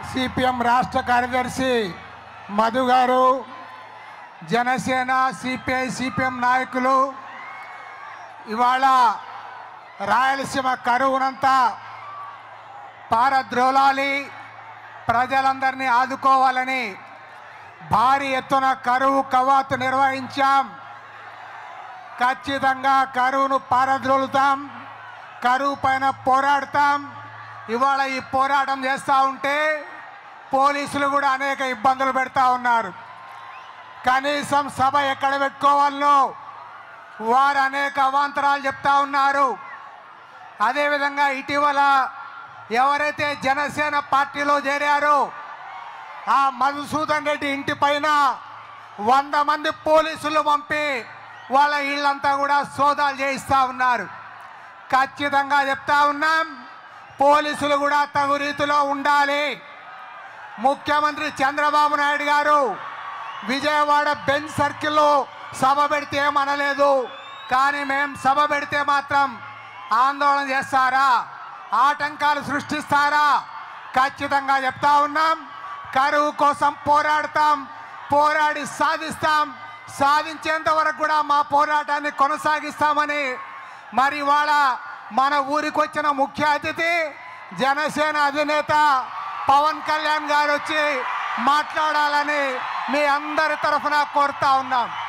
CPM రాష్ట్ర కార్యదర్శి మధు గారు జనసేన సిపిఐ సిపిఎం నాయకులు ఇవాళ రాయలసీమ కరువునంతా పారద్రోలాలి ప్రజలందరినీ ఆదుకోవాలని భారీ ఎత్తున కరువు కవాతు నిర్వహించాం ఖచ్చితంగా కరువును పారద్రోలుతాం కరువు పైన పోరాడతాం ఇవాళ ఈ పోరాటం చేస్తూ ఉంటే పోలీసులు కూడా అనేక ఇబ్బందులు పెడతా ఉన్నారు కనీసం సభ ఎక్కడ పెట్టుకోవాలనో వారు అనేక అవాంతరాలు చెప్తా ఉన్నారు అదేవిధంగా ఇటీవల ఎవరైతే జనసేన పార్టీలో చేరారో ఆ మధుసూదన్ రెడ్డి ఇంటి పైన వంద మంది పోలీసులు పంపి వాళ్ళ ఇళ్ళంతా కూడా సోదాలు చేయిస్తూ ఉన్నారు ఖచ్చితంగా చెప్తా ఉన్నాం పోలీసులు కూడా తగు రీతిలో ఉండాలి ముఖ్యమంత్రి చంద్రబాబు నాయుడు గారు విజయవాడ బెంచ్ సర్కిల్లో సభ పెడితే ఏమనలేదు కానీ మేము సభ పెడితే మాత్రం ఆందోళన చేస్తారా ఆటంకాలు సృష్టిస్తారా ఖచ్చితంగా చెప్తా ఉన్నాం కరువు కోసం పోరాడతాం పోరాడి సాధిస్తాం సాధించేంత వరకు కూడా మా పోరాటాన్ని కొనసాగిస్తామని మరి ఇవాళ మన ఊరికి వచ్చిన ముఖ్య అతిథి జనసేన అధినేత పవన్ కళ్యాణ్ గారు వచ్చి మాట్లాడాలని మీ అందరి తరఫున కోరుతా ఉన్నాం